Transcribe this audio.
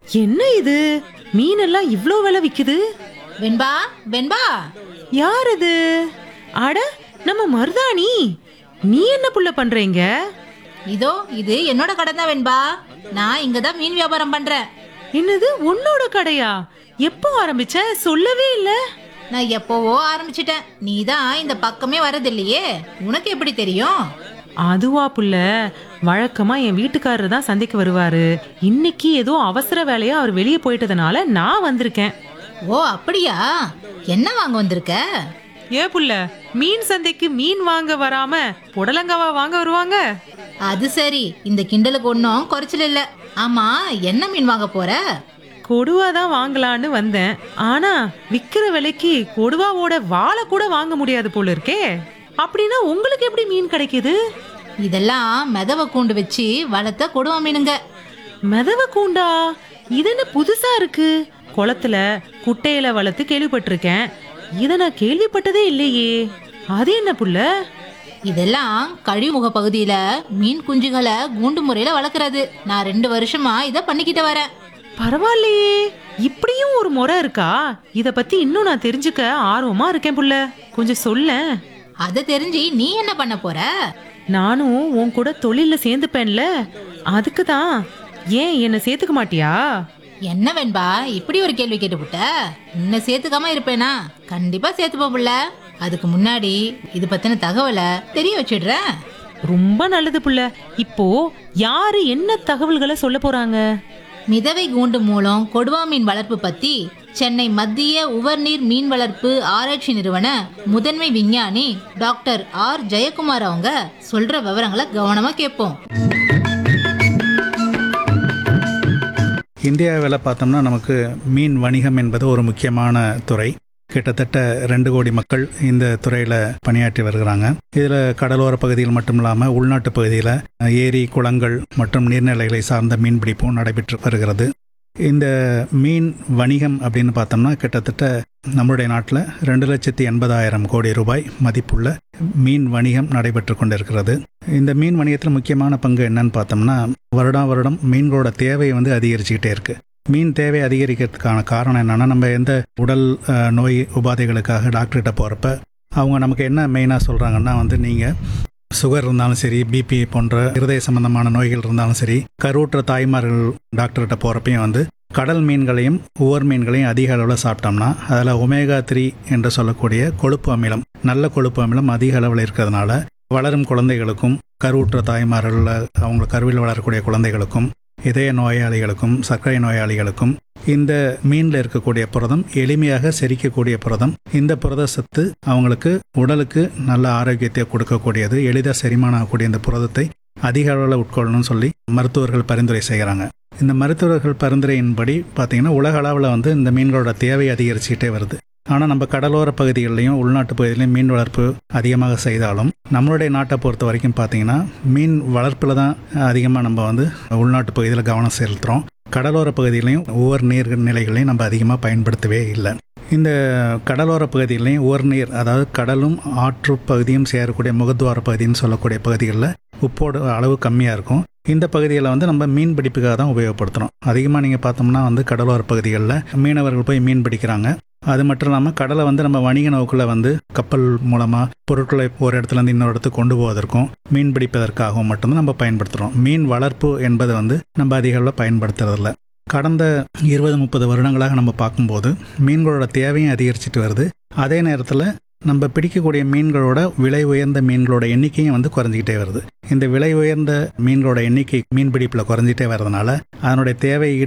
என்ன இது மீனெல்லாம் இவ்ளோ விலை விக்குது வெண்பா வெண்பா யார் இது அட நம்ம மருதாணி நீ என்ன புள்ள பண்றீங்க இதோ இது என்னோட கடை தான் வெண்பா நான் இங்க தான் மீன் வியாபாரம் பண்றேன் என்னது உன்னோட கடையா எப்போ ஆரம்பிச்ச சொல்லவே இல்ல நான் எப்போவோ ஆரம்பிச்சிட்டேன் நீ தான் இந்த பக்கமே வரதில்லையே உனக்கு எப்படி தெரியும் அதுவா புள்ள வழக்கமா என் வீட்டுக்காரர் தான் சந்தைக்கு வருவாரு இன்னைக்கு ஏதோ அவசர வேலையா அவர் வெளியே போயிட்டதுனால நான் வந்திருக்கேன் ஓ அப்படியா என்ன வாங்க வந்திருக்க ஏ புள்ள மீன் சந்தைக்கு மீன் வாங்க வராம புடலங்காவா வாங்க வருவாங்க அது சரி இந்த கிண்டலுக்கு ஒன்றும் குறைச்சல் இல்ல ஆமா என்ன மீன் வாங்க போற கொடுவா தான் வாங்கலான்னு வந்தேன் ஆனா விக்கிற விலைக்கு கொடுவாவோட வாழை கூட வாங்க முடியாது போல இருக்கே அப்படின்னா உங்களுக்கு எப்படி மீன் கிடைக்குது இதெல்லாம் மெதவ கூண்டு வச்சு வளர்த்த கொடுவா மீனுங்க மெதவ கூண்டா இது என்ன புதுசா இருக்கு குளத்துல குட்டையில வளர்த்து கேள்விப்பட்டிருக்கேன் இத நான் கேள்விப்பட்டதே இல்லையே அது என்ன புள்ள இதெல்லாம் கழிவுமுக பகுதியில மீன் குஞ்சுகளை கூண்டு முறையில வளர்க்கறது நான் ரெண்டு வருஷமா இதை பண்ணிக்கிட்டு வரேன் பரவாயில்லையே இப்படியும் ஒரு முறை இருக்கா இத பத்தி இன்னும் நான் தெரிஞ்சுக்க ஆர்வமா இருக்கேன் புள்ள கொஞ்சம் சொல்லேன் அதை தெரிஞ்சு நீ என்ன பண்ண போற நானும் உன் கூட தொழில்ல சேர்ந்துப்பேன்ல அதுக்கு தான் ஏன் என்னை சேர்த்துக்க மாட்டியா என்ன வேண்பா இப்படி ஒரு கேள்வி கேட்டுப்புட்ட உன்னை சேர்த்துக்காம இருப்பேனா கண்டிப்பா சேர்த்துப்ப புள்ள அதுக்கு முன்னாடி இது பத்தின தகவலை தெரிய வச்சிடுறேன் ரொம்ப நல்லது புள்ள இப்போ யாரு என்ன தகவல்களை சொல்ல போறாங்க மிதவை கூண்டு மூலம் கொடுவா மீன் வளர்ப்பு பத்தி சென்னை மத்திய உவர்நீர் மீன் வளர்ப்பு ஆராய்ச்சி நிறுவன முதன்மை விஞ்ஞானி டாக்டர் ஆர் ஜெயக்குமார் அவங்க சொல்ற விவரங்களை கவனமா கேட்போம் இந்தியாவில் பார்த்தோம்னா நமக்கு மீன் வணிகம் என்பது ஒரு முக்கியமான துறை கிட்டத்தட்ட ரெண்டு கோடி மக்கள் இந்த துறையில் பணியாற்றி வருகிறாங்க இதில் கடலோர பகுதியில் மட்டும் இல்லாமல் உள்நாட்டு பகுதியில் ஏரி குளங்கள் மற்றும் நீர்நிலைகளை சார்ந்த மீன்பிடிப்பும் நடைபெற்று வருகிறது இந்த மீன் வணிகம் அப்படின்னு பார்த்தோம்னா கிட்டத்தட்ட நம்முடைய நாட்டில் ரெண்டு லட்சத்தி எண்பதாயிரம் கோடி ரூபாய் மதிப்புள்ள மீன் வணிகம் நடைபெற்று கொண்டிருக்கிறது இந்த மீன் வணிகத்தில் முக்கியமான பங்கு என்னன்னு பார்த்தோம்னா வருடா வருடம் மீன்களோட தேவை வந்து அதிகரிச்சுக்கிட்டே இருக்கு மீன் தேவை அதிகரிக்கிறதுக்கான காரணம் என்னன்னா நம்ம எந்த உடல் அஹ், நோய் உபாதைகளுக்காக டாக்டர்கிட்ட போகிறப்ப அவங்க நமக்கு என்ன மெயினாக சொல்கிறாங்கன்னா வந்து நீங்கள் சுகர் இருந்தாலும் சரி பிபி போன்ற இருதய சம்பந்தமான நோய்கள் இருந்தாலும் சரி கருவுற்ற தாய்மார்கள் டாக்டர்கிட்ட போகிறப்பையும் வந்து கடல் மீன்களையும் உவர் மீன்களையும் அதிக அளவில் சாப்பிட்டோம்னா அதில் ஒமேகா த்ரீ என்று சொல்லக்கூடிய கொழுப்பு அமிலம் நல்ல கொழுப்பு அமிலம் அதிக அளவில் இருக்கிறதுனால வளரும் குழந்தைகளுக்கும் கருவுற்ற தாய்மார்கள் அவங்க கருவில் வளரக்கூடிய குழந்தைகளுக்கும் இதய நோயாளிகளுக்கும் சர்க்கரை நோயாளிகளுக்கும் இந்த மீனில் இருக்கக்கூடிய புரதம் எளிமையாக செரிக்கக்கூடிய புரதம் இந்த புரத சத்து அவங்களுக்கு உடலுக்கு நல்ல ஆரோக்கியத்தை கொடுக்கக்கூடியது எளிதாக செரிமானம் ஆகக்கூடிய இந்த புரதத்தை அதிக அளவில் உட்கொள்ளணும்னு சொல்லி மருத்துவர்கள் பரிந்துரை செய்கிறாங்க இந்த மருத்துவர்கள் பரிந்துரையின்படி பார்த்தீங்கன்னா உலக அளவில் வந்து இந்த மீன்களோட தேவை அதிகரிச்சுக்கிட்டே வருது ஆனால் நம்ம கடலோர பகுதிகளிலையும் உள்நாட்டு பகுதியிலையும் மீன் வளர்ப்பு அதிகமாக செய்தாலும் நம்மளுடைய நாட்டை பொறுத்த வரைக்கும் பார்த்தீங்கன்னா மீன் வளர்ப்பில் தான் அதிகமாக நம்ம வந்து உள்நாட்டு பகுதியில் கவனம் செலுத்துகிறோம் கடலோர பகுதியிலையும் ஒவ்வொரு நீர் நிலைகளையும் நம்ம அதிகமாக பயன்படுத்தவே இல்லை இந்த கடலோர பகுதியிலையும் ஒவ்வொரு நீர் அதாவது கடலும் ஆற்று பகுதியும் சேரக்கூடிய முகத்துவார பகுதின்னு சொல்லக்கூடிய பகுதிகளில் உப்போட அளவு கம்மியாக இருக்கும் இந்த பகுதியில் வந்து நம்ம மீன் பிடிப்புக்காக தான் உபயோகப்படுத்துகிறோம் அதிகமாக நீங்கள் பார்த்தோம்னா வந்து கடலோர பகுதிகளில் மீனவர்கள் போய் மீன் பிடிக்கிறாங்க அது மட்டும் இல்லாமல் கடலை வந்து நம்ம வணிக நோக்கில் வந்து கப்பல் மூலமாக பொருட்களை ஒரு இடத்துல இருந்து இன்னொரு இடத்துக்கு கொண்டு போவதற்கும் மீன் பிடிப்பதற்காகவும் மட்டும்தான் நம்ம பயன்படுத்துகிறோம் மீன் வளர்ப்பு என்பதை வந்து நம்ம அதிக அளவில் பயன்படுத்துறதில்ல கடந்த இருபது முப்பது வருடங்களாக நம்ம பார்க்கும்போது மீன்களோட தேவையும் அதிகரிச்சிட்டு வருது அதே நேரத்தில் நம்ம பிடிக்கக்கூடிய மீன்களோட விலை உயர்ந்த மீன்களோட எண்ணிக்கையும் வந்து குறைஞ்சிக்கிட்டே வருது இந்த விலை உயர்ந்த மீன்களோட எண்ணிக்கை மீன் பிடிப்பில் குறைஞ்சிட்டே வர்றதுனால அதனுடைய தேவை